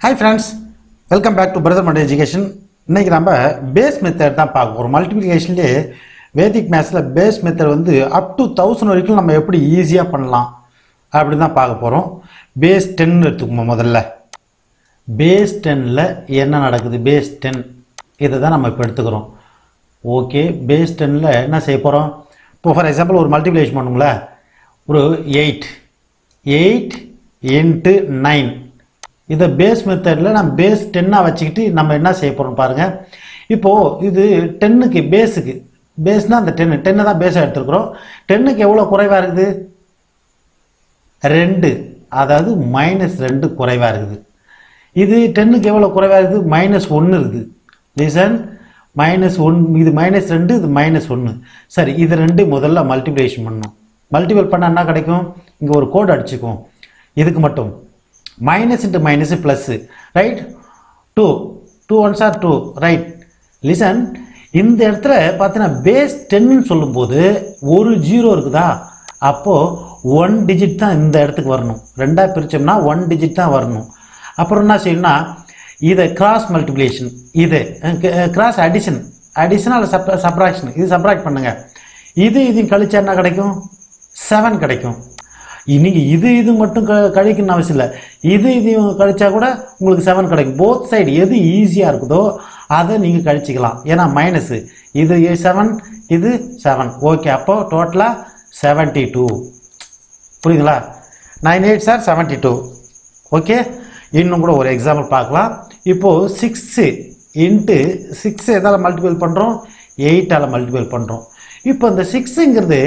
hi friends welcome back to brother mind education இன்னைக்கு நம்ம base method தான் பார்க்க போகிறோம் மல்டிப்ளிகேஷன்லேயே வேதிக் மேத்ஸில் பேஸ் மெத்தட் வந்து அப் டு தௌசண்ட் வரைக்கும் நம்ம எப்படி ஈஸியாக பண்ணலாம் அப்படின்னு தான் பார்க்க போகிறோம் பேஸ் டென் எடுத்துக்குமா முதல்ல பேஸ் டென்னில் என்ன நடக்குது பேஸ் டென் இதை தான் நம்ம இப்போ எடுத்துக்கிறோம் ஓகே பேஸ் டென்னில் என்ன செய்ய போகிறோம் இப்போ ஃபார் எக்ஸாம்பிள் ஒரு மல்டிப்ளிகேஷன் பண்ணுங்களேன் ஒரு எயிட் எயிட் இன்ட்டு நைன் இதை பேஸ் மெத்தடில் நம்ம பேஸ் டென்னாக வச்சுக்கிட்டு நம்ம என்ன செய்ய போகிறோம் பாருங்கள் இப்போது இது டென்னுக்கு பேஸுக்கு பேஸ்னால் அந்த டென்னு டென்னு தான் பேஸாக எடுத்துருக்குறோம் டென்னுக்கு எவ்வளோ குறைவாக இருக்குது ரெண்டு அதாவது மைனஸ் ரெண்டு குறைவாக இருக்குது இது டென்னுக்கு எவ்வளோ குறைவாக இருக்குது மைனஸ் ஒன்று இருக்குது லிசன் மைனஸ் ஒன் இது மைனஸ் ரெண்டு இது மைனஸ் ஒன்று சரி இது ரெண்டு முதல்ல மல்டிப்ளிகேஷன் பண்ணணும் மல்டிபிள் பண்ணால் என்ன கிடைக்கும் இங்கே ஒரு கோட் அடிச்சுக்குவோம் இதுக்கு மட்டும் minus into minus plus right two two ones are two right listen இந்த இடத்துல பார்த்தீங்கன்னா பேஸ் டென்னு சொல்லும்போது ஒரு ஜீரோ இருக்குதா அப்போது ஒன் டிஜிட் தான் இந்த இடத்துக்கு வரணும் ரெண்டாக பிரித்தோம்னா ஒன் டிஜிட் தான் வரணும் அப்புறம் என்ன செய்யணும்னா இதை கிராஸ் மல்டிப்ளிகேஷன் இது கிராஸ் அடிஷன் அடிஷன் அல்ல சப் சப்ராக்ஷன் இது சப்ராக்ட் பண்ணுங்கள் இது இது கழிச்சா என்ன கிடைக்கும் செவன் கிடைக்கும் இன்னைக்கு இது இது மட்டும் க கழிக்கணும்னு அவசியம் இல்லை இது இது கழிச்சா கூட உங்களுக்கு செவன் கிடைக்கும் போத் சைடு எது ஈஸியாக இருக்குதோ அதை நீங்கள் கழிச்சிக்கலாம் ஏன்னா மைனஸு இது செவன் இது செவன் ஓகே அப்போ டோட்டலாக செவன்ட்டி டூ புரியுதுங்களா nine eight sir seventy two okay இன்னும் கூட ஒரு எக்ஸாம்பிள் பார்க்கலாம் இப்போது சிக்ஸு இன்ட்டு சிக்ஸ் எதால் மல்டிபிள் பண்ணுறோம் எயிட்டால் மல்டிபிள் பண்ணுறோம் இப்போ இந்த சிக்ஸுங்கிறது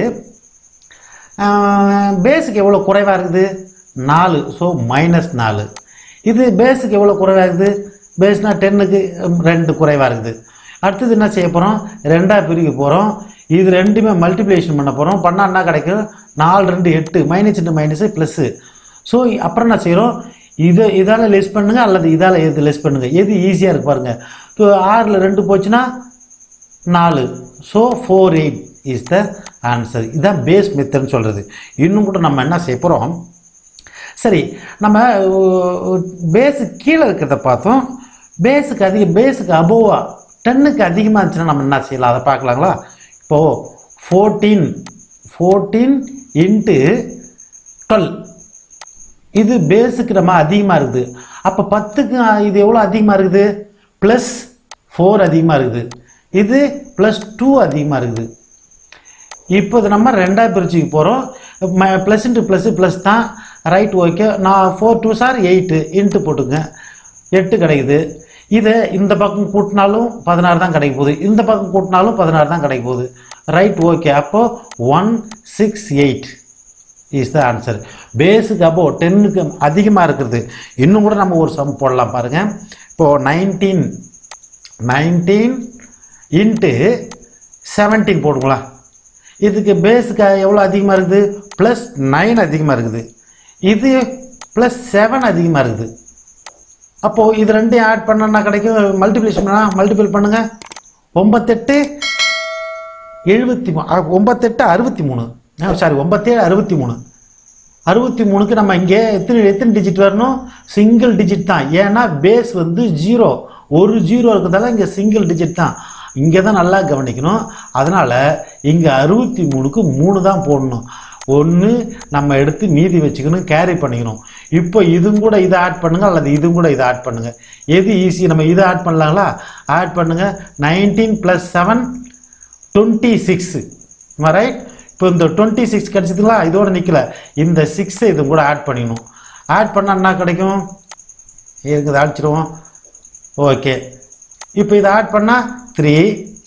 பேஸுக்கு எவ்வளோ குறைவாக இருக்குது நாலு ஸோ மைனஸ் நாலு இது பேஸுக்கு எவ்வளோ குறைவாக இருக்குது பேஸ்னால் டென்னுக்கு ரெண்டு குறைவாக இருக்குது அடுத்தது என்ன செய்ய போகிறோம் ரெண்டாக பிரிக்க போகிறோம் இது ரெண்டுமே மல்டிப்ளிகேஷன் பண்ண போகிறோம் பண்ணால் என்ன கிடைக்கும் நாலு ரெண்டு எட்டு minus into minus plus so அப்புறம் என்ன செய்கிறோம் இதை இதால் லெஸ் பண்ணுங்கள் அல்லது இதால் எது லெஸ் பண்ணுங்கள் எது ஈஸியாக இருக்கு பாருங்கள் இப்போ ஆறில் ரெண்டு போச்சுன்னா நாலு so four eight is the answer இதுதான் பேஸ் மெத்தட்னு சொல்கிறது இன்னும் கூட நம்ம என்ன செய்ய போகிறோம் சரி நம்ம பேஸுக்கு கீழே இருக்கிறத பார்த்தோம் பேஸுக்கு அதிக பேஸுக்கு அபோவா டென்னுக்கு அதிகமாக இருந்துச்சுன்னா நம்ம என்ன செய்யலாம் அதை பார்க்கலாங்களா இப்போது ஃபோர்டீன் ஃபோர்டீன் இன்ட்டு டுவெல் இது பேஸுக்கு நம்ம அதிகமாக இருக்குது அப்போ பத்துக்கு இது எவ்வளோ அதிகமாக இருக்குது ப்ளஸ் ஃபோர் அதிகமாக இருக்குது இது ப்ளஸ் டூ அதிகமாக இருக்குது இப்போ இது நம்ம ரெண்டாக பிரிச்சுக்கு போகிறோம் ப்ளஸ் இன்ட்டு ப்ளஸ்ஸு ப்ளஸ் தான் ரைட் ஓகே நான் four two sir eight into போட்டுங்க எட்டு கிடைக்குது இதை இந்த பக்கம் கூட்டினாலும் பதினாறு தான் கிடைக்க போகுது இந்த பக்கம் கூட்டினாலும் பதினாறு தான் கிடைக்க போகுது ரைட் ஓகே அப்போது one six eight is the answer பேஸுக்கு அப்போ டென்னுக்கு அதிகமாக இருக்கிறது இன்னும் கூட நம்ம ஒரு சம் போடலாம் பாருங்கள் இப்போது நைன்டீன் நைன்டீன் இன்ட்டு செவன்டீன் போடுங்களா இதுக்கு பேஸுக்கு எவ்வளோ அதிகமாக இருக்குது ப்ளஸ் நைன் அதிகமாக இருக்குது இது ப்ளஸ் செவன் அதிகமாக இருக்குது அப்போது இது ரெண்டையும் ஆட் பண்ணனா கிடைக்கும் மல்டிப்ளிகேஷன் பண்ணால் மல்டிபிள் பண்ணுங்கள் ஒம்பத்தெட்டு எழுபத்தி மூ ஒம்பத்தெட்டு அறுபத்தி மூணு சாரி ஒம்பத்தேழு அறுபத்தி மூணு அறுபத்தி மூணுக்கு நம்ம இங்கே எத்தனை எத்தனை டிஜிட் வரணும் சிங்கிள் டிஜிட் தான் ஏன்னா பேஸ் வந்து ஜீரோ ஒரு ஜீரோ இருக்கிறதால இங்கே சிங்கிள் டிஜிட் தான் இங்கே தான் நல்லா கவனிக்கணும் அதனால் இங்கே அறுபத்தி மூணுக்கு மூணு தான் போடணும் ஒன்று நம்ம எடுத்து மீதி வச்சுக்கணும் கேரி பண்ணிக்கணும் இப்போ இதுவும் கூட இதை ஆட் பண்ணுங்கள் அல்லது இதுவும் கூட இதை ஆட் பண்ணுங்கள் எது ஈஸி நம்ம இதை ஆட் பண்ணலாங்களா ஆட் பண்ணுங்கள் nineteen plus seven twenty six right இப்போ இந்த டுவெண்ட்டி சிக்ஸ் கிடச்சதுங்களா இதோட நிற்கல இந்த சிக்ஸை இது கூட ஆட் பண்ணிக்கணும் ஆட் பண்ணால் என்ன கிடைக்கும் இருக்குது அடிச்சிடுவோம் ஓகே இப்போ இதை ஆட் பண்ணால் three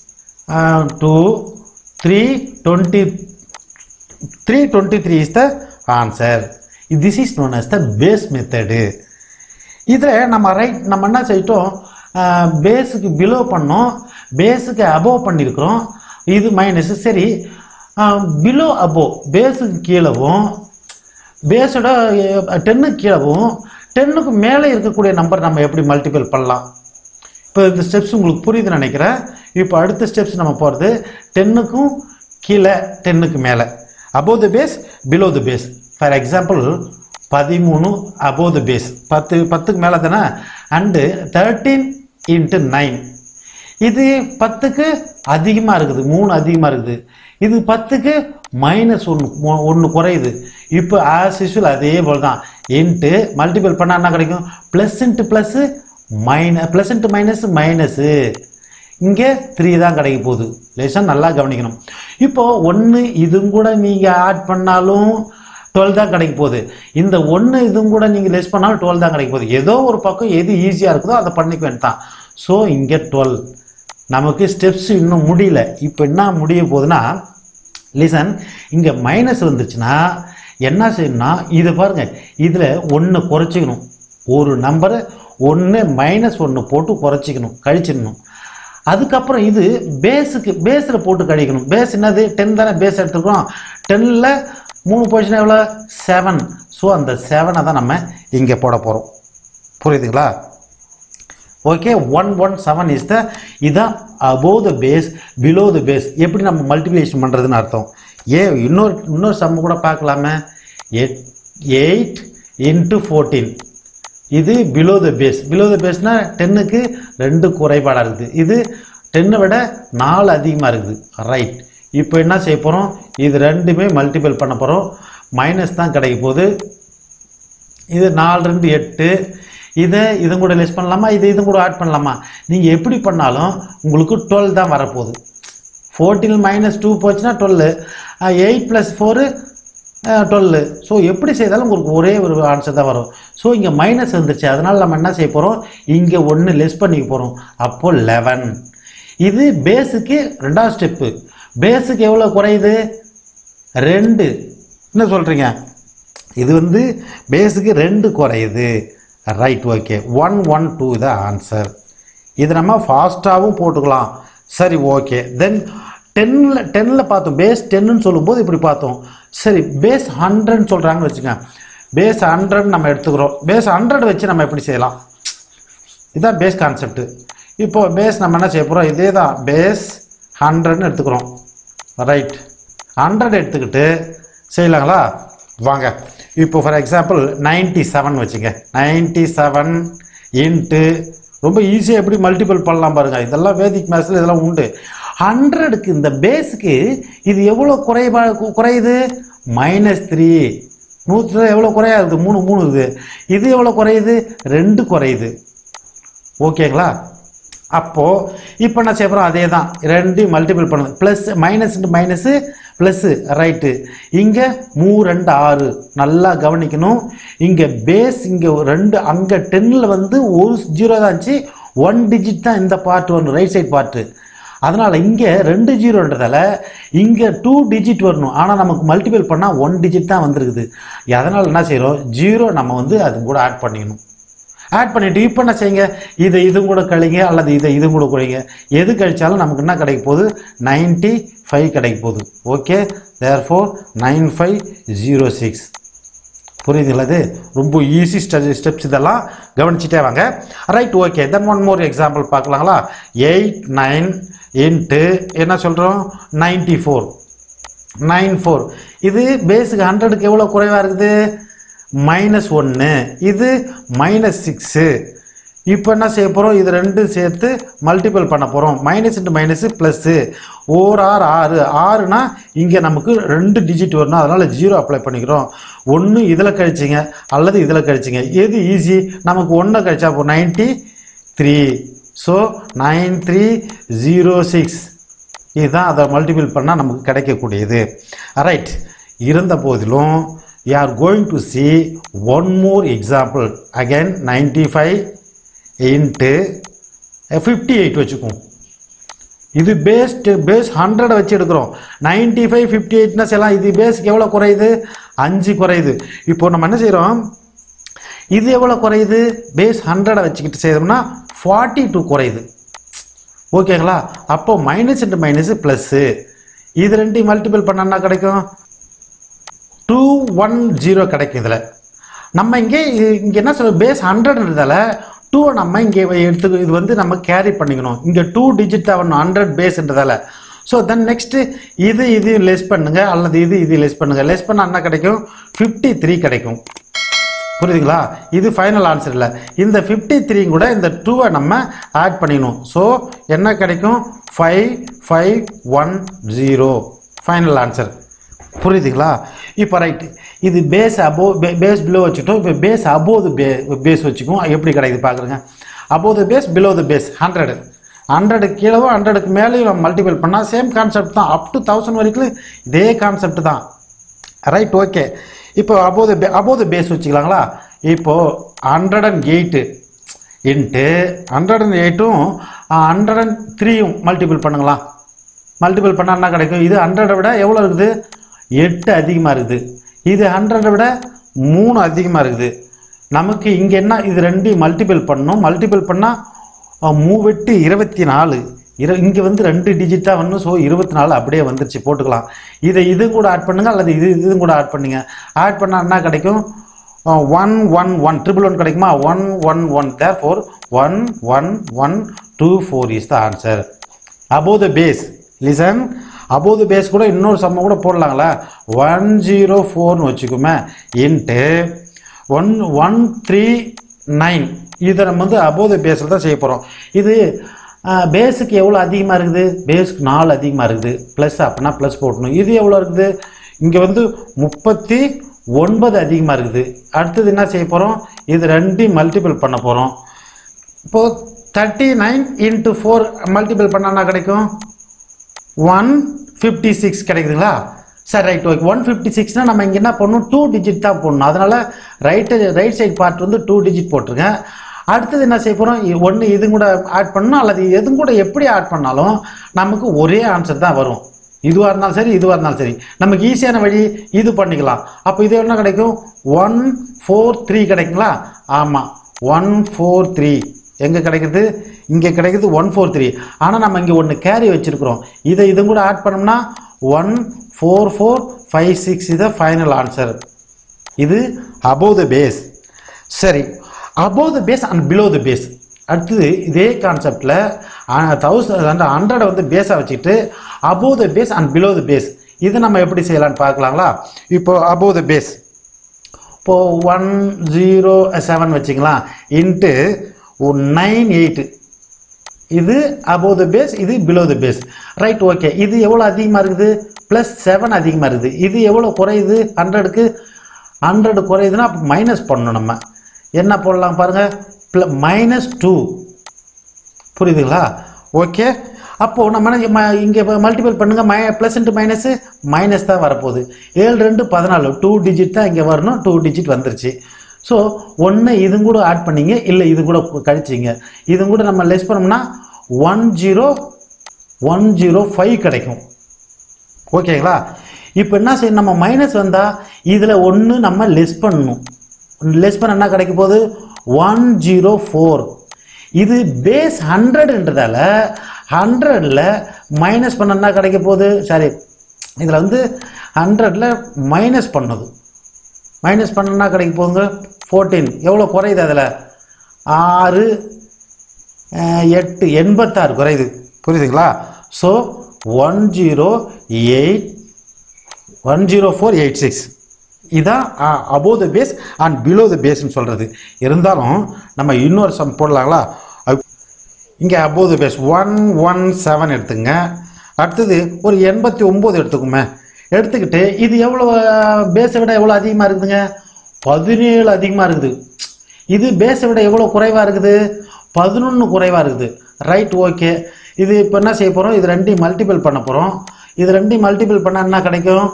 two three twenty three twenty three is the answer this is known as the base method இதில் நம்ம ரைட் நம்ம என்ன செய்யிட்டோம் பேஸுக்கு பிலோ பண்ணோம் பேஸுக்கு அபோவ் பண்ணியிருக்கிறோம் இது மைனஸ் சரி பிலோ அபோவ் பேஸுக்கு கீழவும் பேஸோட டென்னுக்கு கீழவும் டென்னுக்கு மேலே இருக்கக்கூடிய நம்பர் நம்ம எப்படி மல்டிபிள் பண்ணலாம் இப்போ இந்த ஸ்டெப்ஸ் உங்களுக்கு புரியுதுன்னு நினைக்கிறேன் இப்போ அடுத்த ஸ்டெப்ஸ் நம்ம போகிறது டென்னுக்கும் கீழே டென்னுக்கு மேலே above the base below the base for example பதிமூணு above the பேஸ் பத்து பத்துக்கு மேலே தானே அண்டு தேர்ட்டீன் இன்ட்டு நைன் இது பத்துக்கு அதிகமாக இருக்குது மூணு அதிகமாக இருக்குது இது பத்துக்கு மைனஸ் ஒன்று ஒன்று குறையுது இப்போ ஆஸ் யூஸ்வல் அதே போல் தான் இன்ட்டு மல்டிபிள் பண்ணால் என்ன கிடைக்கும் plus into plus minus plus into minus minus இங்கே த்ரீ தான் கிடைக்க போகுது லேசன் நல்லா கவனிக்கணும் இப்போ ஒன்று இதுவும் கூட நீங்கள் ஆட் பண்ணாலும் டுவெல் தான் கிடைக்க போகுது இந்த ஒன்று இதுவும் கூட நீங்கள் லெஸ் பண்ணாலும் டுவெல் தான் கிடைக்க போகுது ஏதோ ஒரு பக்கம் எது ஈஸியாக இருக்குதோ அதை பண்ணிக்க வேண்டாம் ஸோ இங்கே டுவெல் நமக்கு ஸ்டெப்ஸ் இன்னும் முடியல இப்போ என்ன முடிய போகுதுன்னா லிசன் இங்கே மைனஸ் வந்துருச்சுன்னா என்ன செய்யணும்னா இதை பாருங்க இதில் ஒன்று குறைச்சிக்கணும் ஒரு நம்பரை ஒன்று மைனஸ் ஒன்று போட்டு குறைச்சிக்கணும் கழிச்சிடணும் அதுக்கப்புறம் இது பேஸுக்கு பேஸில் போட்டு கழிக்கணும் பேஸ் என்னது டென் தானே பேஸ் எடுத்துருக்கோம் டென்னில் மூணு பொசிஷன் எவ்வளோ செவன் ஸோ அந்த செவனை தான் நம்ம இங்கே போட போகிறோம் புரியுதுங்களா okay one one seven is the இதான் above the base below the base எப்படி நம்ம மல்டிப்ளிகேஷன் பண்ணுறதுன்னு அர்த்தம் ஏ இன்னொரு இன்னொரு சம்மு கூட பார்க்கலாமே எட் எயிட் இன்ட்டு ஃபோர்டீன் இது below the base below the பேஸ்னால் டென்னுக்கு ரெண்டு குறைபாடாக இருக்குது இது டென்னை விட நாலு அதிகமாக இருக்குது ரைட் இப்போ என்ன செய்ய போகிறோம் இது ரெண்டுமே மல்டிபிள் பண்ண போகிறோம் மைனஸ் தான் கிடைக்க போகுது இது நாலு ரெண்டு எட்டு இதை இதும் கூட லெஸ் பண்ணலாமா இது இதும் கூட ஆட் பண்ணலாமா நீங்கள் எப்படி பண்ணாலும் உங்களுக்கு டுவெல் தான் வரப்போகுது ஃபோர்டீன் மைனஸ் டூ போச்சுன்னா twelve eight plus four twelve so எப்படி செய்தாலும் உங்களுக்கு ஒரே ஒரு ஆன்சர் தான் வரும் ஸோ இங்கே மைனஸ் வந்துருச்சு அதனால் நம்ம என்ன செய்ய போகிறோம் இங்கே ஒன்று லெஸ் பண்ணிக்க போகிறோம் அப்போது லெவன் இது பேஸுக்கு ரெண்டாவது ஸ்டெப்பு பேஸுக்கு எவ்வளோ குறையுது ரெண்டு என்ன சொல்கிறீங்க இது வந்து பேஸுக்கு ரெண்டு குறையுது right okay one one two the answer இது நம்ம ஃபாஸ்ட்டாகவும் போட்டுக்கலாம் சரி ஓகே தென் டென்னில் டென்னில் பார்த்தோம் பேஸ் டென்னு சொல்லும்போது இப்படி பார்த்தோம் சரி பேஸ் ஹண்ட்ரட்னு சொல்கிறாங்கன்னு வச்சுக்கோங்க பேஸ் ஹண்ட்ரட் நம்ம எடுத்துக்கிறோம் பேஸ் ஹண்ட்ரட் வச்சு நம்ம எப்படி செய்யலாம் இதுதான் பேஸ் கான்செப்ட் இப்போ பேஸ் நம்ம என்ன செய்ய போகிறோம் இதே தான் பேஸ் ஹண்ட்ரட்னு எடுத்துக்கிறோம் ரைட் ஹண்ட்ரட் எடுத்துக்கிட்டு செய்யலாங்களா வாங்க இப்போ ஃபார் எக்ஸாம்பிள் நைன்ட்டி செவன் வச்சுங்க நைன்ட்டி செவன் இன்ட்டு ரொம்ப ஈஸியாக எப்படி மல்டிபிள் பண்ணலாம் பாருங்கள் இதெல்லாம் வேதிக் மேத்ஸில் இதெல்லாம் உண்டு ஹண்ட்ரடுக்கு இந்த பேஸுக்கு இது எவ்வளோ குறைபா குறையுது மைனஸ் த்ரீ நூற்றில் எவ்வளோ குறையாது மூணு மூணு இருக்குது இது எவ்வளோ குறையுது ரெண்டு குறையுது ஓகேங்களா அப்போது இப்போ என்ன செய்ய போகிறோம் அதே தான் ரெண்டையும் மல்டிபிள் பண்ணணும் plus minus minus plus right இங்கே மூ ரெண்டு ஆறு நல்லா கவனிக்கணும் இங்கே பேஸ் இங்கே ரெண்டு அங்கே டென்னில் வந்து ஒரு ஜீரோ தான் இருந்துச்சு ஒன் டிஜிட் தான் இந்த பார்ட் ஒன்று ரைட் சைட் பார்ட்டு அதனால் இங்கே ரெண்டு ஜீரோன்றதால இங்கே டூ டிஜிட் வரணும் ஆனால் நமக்கு மல்டிபிள் பண்ணால் ஒன் டிஜிட் தான் வந்திருக்குது அதனால் என்ன செய்கிறோம் ஜீரோ நம்ம வந்து அது கூட ஆட் பண்ணிக்கணும் ஆட் பண்ணிவிட்டு இப்போ என்ன செய்யுங்க இதை இதுவும் கூட கழிங்க அல்லது இதை இதுவும் கூட குறைங்க எது கழிச்சாலும் நமக்கு என்ன கிடைக்க போகுது நைன்ட்டி ஃபைவ் கிடைக்க போகுது okay there four nine five zero six புரியுதுங்களா இது ரொம்ப ஈஸி ஸ்டெப்ஸ் இதெல்லாம் கவனிச்சுட்டே வாங்க right okay then one more example பார்க்கலாங்களா எயிட் நைன் இன்ட்டு என்ன சொல்கிறோம் நைன்ட்டி ஃபோர் நைன் ஃபோர் இது பேஸுக்கு ஹண்ட்ரடுக்கு எவ்வளோ குறைவாக இருக்குது மைனஸ் ஒன்று இது மைனஸ் சிக்ஸு இப்போ என்ன செய்ய போகிறோம் இது ரெண்டும் சேர்த்து மல்டிபிள் பண்ண போகிறோம் minus into minus plus or ஆறு ஆறு ஆறுனா இங்கே நமக்கு ரெண்டு டிஜிட் வரணும் அதனால் ஜீரோ அப்ளை பண்ணிக்கிறோம் ஒன்று இதில் கழிச்சிங்க அல்லது இதில் கழிச்சிங்க எது ஈஸி நமக்கு ஒன்று கழிச்சா போ ninety three so nine three zero six இதுதான் அதை மல்டிபிள் பண்ணால் நமக்கு கிடைக்கக்கூடியது ரைட் இருந்த போதிலும் we are going to see one more example again 95 into 58 வச்சுக்குவோம் இது பேஸ் பேஸ் ஹண்ட்ரட் வச்சு எடுக்கிறோம் நைன்டி ஃபைவ் ஃபிஃப்டி எயிட்னா செய்யலாம் இது பேஸ்க்கு எவ்வளோ குறையுது அஞ்சு குறையுது இப்போ நம்ம என்ன செய்கிறோம் இது எவ்வளோ குறையுது பேஸ் ஹண்ட்ரடை வச்சுக்கிட்டு செய்தோம்னா ஃபார்ட்டி டூ குறையுது ஓகேங்களா அப்போ மைனஸ் இன்ட்டு மைனஸு ப்ளஸ்ஸு இது ரெண்டையும் மல்டிபிள் பண்ணா கிடைக்கும் டூ ஒன் ஜீரோ கிடைக்கும் இதில் நம்ம இங்கே இங்கே என்ன சொல்ல பேஸ் ஹண்ட்ரட்ன்றதால டூ நம்ம இங்கே எடுத்து இது வந்து நம்ம கேரி பண்ணிக்கணும் இங்கே டூ டிஜிட் தான் வரணும் ஹண்ட்ரட் பேஸ்ன்றதால ஸோ தென் நெக்ஸ்ட்டு இது இது லெஸ் பண்ணுங்க அல்லது இது இது லெஸ் பண்ணுங்க லெஸ் பண்ணால் என்ன கிடைக்கும் ஃபிஃப்டி த்ரீ கிடைக்கும் புரியுதுங்களா இது ஃபைனல் ஆன்சர் இல்லை இந்த ஃபிஃப்டி த்ரீ கூட இந்த டூவை நம்ம ஆட் பண்ணிடணும் ஸோ என்ன கிடைக்கும் five five one zero final answer புரியுதுங்களா இப்போ ரைட்டு இது பேஸ் அபோ பேஸ் பிலோ வச்சுட்டோம் இப்போ base above the base base வச்சுக்குவோம் எப்படி கிடைக்குது பார்க்குறேங்க above the base below the base hundred ஹண்ட்ரடுக்கு கீழவும் ஹண்ட்ரடுக்கு மேலேயும் நம்ம மல்டிபிள் பண்ணால் சேம் கான்செப்ட் தான் அப் டு தௌசண்ட் வரைக்கும் இதே கான்செப்ட் தான் ரைட் ஓகே இப்போ அபோது பே அபோது பேஸ் வச்சுக்கலாங்களா இப்போது hundred and eight into hundred and எயிட்டும் ஹண்ட்ரட் அண்ட் த்ரீயும் மல்டிபிள் பண்ணுங்களா மல்டிபிள் பண்ணால் என்ன கிடைக்கும் இது ஹண்ட்ரடை விட எவ்வளோ இருக்குது எட்டு அதிகமாக இருக்குது இது ஹண்ட்ரடை விட மூணு அதிகமாக இருக்குது நமக்கு இங்கே என்ன இது ரெண்டையும் மல்டிபிள் பண்ணணும் மல்டிபிள் பண்ணால் மூவெட்டு இருபத்தி நாலு இரு இங்கே வந்து ரெண்டு டிஜிட் தான் வரணும் ஸோ இருபத்தி நாலு அப்படியே வந்துருச்சு போட்டுக்கலாம் இதை இது கூட ஆட் பண்ணுங்க அல்லது இது இது கூட ஆட் பண்ணுங்க ஆட் பண்ணால் என்ன கிடைக்கும் one one one triple one கிடைக்குமா one one one there four one one one two four is the answer above the base listen above the base கூட இன்னொரு சம்ம கூட போடலாங்களா ஒன் ஜீரோ ஃபோர்னு வச்சுக்கோமே into one one three nine இதை நம்ம வந்து அபோவ் த பேஸில் தான் செய்ய போகிறோம் இது பேஸுக்கு எவ்வளோ அதிகமாக இருக்குது பேஸுக்கு நாலு அதிகமாக இருக்குது ப்ளஸ் அப்படின்னா ப்ளஸ் போட்டணும் இது எவ்வளோ இருக்குது இங்கே வந்து முப்பத்தி ஒன்பது அதிகமாக இருக்குது அடுத்தது என்ன செய்ய போகிறோம் இது ரெண்டையும் மல்டிபிள் பண்ண போகிறோம் இப்போது thirty nine into four multiple பண்ணால் கிடைக்கும் ஒன் ஃபிஃப்டி சிக்ஸ் கிடைக்குதுங்களா சரி ரைட் ஓகே ஒன் ஃபிஃப்டி சிக்ஸ்னால் நம்ம இங்கே என்ன பண்ணணும் டூ டிஜிட் தான் போடணும் அதனால் ரைட்டு ரைட் சைட் பார்ட் வந்து டூ டிஜிட் போட்டிருங்க அடுத்தது என்ன செய்ய போகிறோம் ஒன்று இது கூட ஆட் பண்ணணும் அல்லது எதுவும் கூட எப்படி ஆட் பண்ணாலும் நமக்கு ஒரே ஆன்சர் தான் வரும் இதுவாக இருந்தாலும் சரி இதுவாக இருந்தாலும் சரி நமக்கு ஈஸியான வழி இது பண்ணிக்கலாம் அப்போ இது என்ன கிடைக்கும் ஒன் ஃபோர் த்ரீ கிடைக்குங்களா ஆமாம் ஒன் ஃபோர் த்ரீ எங்கே கிடைக்குது இங்கே கிடைக்குது ஒன் ஃபோர் த்ரீ ஆனால் நம்ம இங்கே ஒன்று கேரி வச்சுருக்குறோம் இதை இது கூட ஆட் பண்ணோம்னா one four four five six இதை ஃபைனல் ஆன்சர் இது அபோவ் த பேஸ் சரி above the base and below the base அடுத்தது இதே கான்செப்டில் தௌசண்ட் அந்த ஹண்ட்ரடை வந்து பேஸாக வச்சுட்டு above the base and below the base இது நம்ம எப்படி செய்யலாம்னு பார்க்கலாங்களா இப்போ அபோவ் த பேஸ் இப்போது ஒன் ஜீரோ செவன் வச்சுக்கலாம் இன்ட்டு நைன் எயிட்டு இது அபோவ் த பேஸ் இது below the base right okay இது எவ்வளோ அதிகமாக இருக்குது ப்ளஸ் செவன் அதிகமாக இருக்குது இது எவ்வளோ குறையுது ஹண்ட்ரடுக்கு ஹண்ட்ரடு குறையுதுன்னா அப்போ மைனஸ் பண்ணணும் நம்ம என்ன போடலாம் பாருங்கள் ப்ள மைனஸ் டூ புரியுதுங்களா ஓகே அப்போது நம்ம இங்கே மல்டிபிள் பண்ணுங்கள் minus plus into minus minus தான் வரப்போகுது ஏழு ரெண்டு பதினாலு டூ டிஜிட் தான் இங்கே வரணும் டூ டிஜிட் வந்துருச்சு ஸோ ஒன்று இது கூட ஆட் பண்ணீங்க இல்லை இது கூட கழிச்சிங்க இது கூட நம்ம லெஸ் பண்ணோம்னா one zero one zero five கிடைக்கும் ஓகேங்களா இப்போ என்ன செய்யணும் நம்ம மைனஸ் வந்தால் இதில் ஒன்று நம்ம லெஸ் பண்ணணும் லெஸ் பண்ண என்ன கிடைக்க போகுது ஒன் ஜீரோ ஃபோர் இது பேஸ் ஹண்ட்ரட்ன்றதால ஹண்ட்ரடில் மைனஸ் பண்ண என்ன கிடைக்க போகுது சாரி இதில் வந்து ஹண்ட்ரடில் மைனஸ் பண்ணது மைனஸ் பண்ணனா கிடைக்க போகுங்க ஃபோர்டீன் எவ்வளோ குறையுது அதில் ஆறு அஹ், எட்டு எண்பத்தாறு குறையுது புரியுதுங்களா so one zero eight one zero four eight six இதான் above the base and below the பேஸ்னு சொல்கிறது இருந்தாலும் நம்ம இன்னொரு சம் போடலாங்களா இங்கே above the base one one seven எடுத்துங்க அடுத்தது ஒரு எண்பத்தி ஒம்பது எடுத்துக்குமே எடுத்துக்கிட்டு இது எவ்வளோ பேஸை விட எவ்வளோ அதிகமாக இருக்குதுங்க பதினேழு அதிகமாக இருக்குது இது பேஸை விட எவ்வளோ குறைவாக இருக்குது பதினொன்று குறைவாக இருக்குது ரைட் ஓகே இது இப்போ என்ன செய்ய போகிறோம் இது ரெண்டையும் மல்டிபிள் பண்ண போகிறோம் இது ரெண்டையும் மல்டிபிள் பண்ணால் என்ன கிடைக்கும்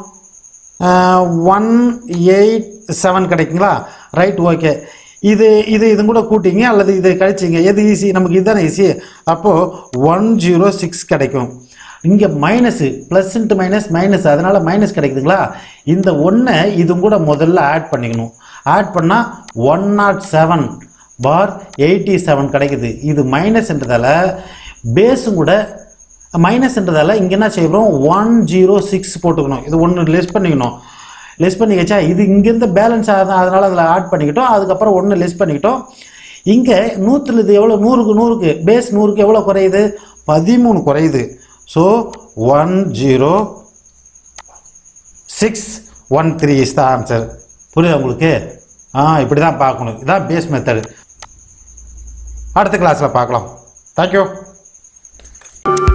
ஒன் எயிட் செவன் கிடைக்குங்களா ரைட் ஓகே இது இது இது கூட கூட்டிங்க அல்லது இதை கழிச்சிங்க எது ஈஸி நமக்கு இதுதானே ஈஸி அப்போது ஒன் ஜீரோ சிக்ஸ் கிடைக்கும் இங்கே minus plus into minus minus அதனால் மைனஸ் கிடைக்குதுங்களா இந்த ஒன்றை இது கூட முதல்ல ஆட் பண்ணிக்கணும் ஆட் பண்ணால் ஒன் நாட் செவன் பார் எயிட்டி செவன் கிடைக்குது இது மைனஸ்ன்றதால பேஸும் கூட மைனஸ்ன்றதால இங்கே என்ன செய்கிறோம் ஒன் ஜீரோ சிக்ஸ் போட்டுக்கணும் இது ஒன்று லெஸ் பண்ணிக்கணும் லெஸ் பண்ணி வச்சா இது இங்கேருந்து பேலன்ஸ் ஆகுது அதனால் அதில் ஆட் பண்ணிக்கிட்டோம் அதுக்கப்புறம் ஒன்று லெஸ் பண்ணிக்கிட்டோம் இங்கே நூற்றில் இது எவ்வளோ நூறுக்கு நூறுக்கு பேஸ் நூறுக்கு எவ்வளோ குறையுது பதிமூணு குறையுது so one zero six one three is the answer புரியுதா உங்களுக்கு ஆ இப்படி தான் பார்க்கணும் இதான் பேஸ் மெத்தடு அடுத்த கிளாஸில் பார்க்கலாம் தேங்க்யூ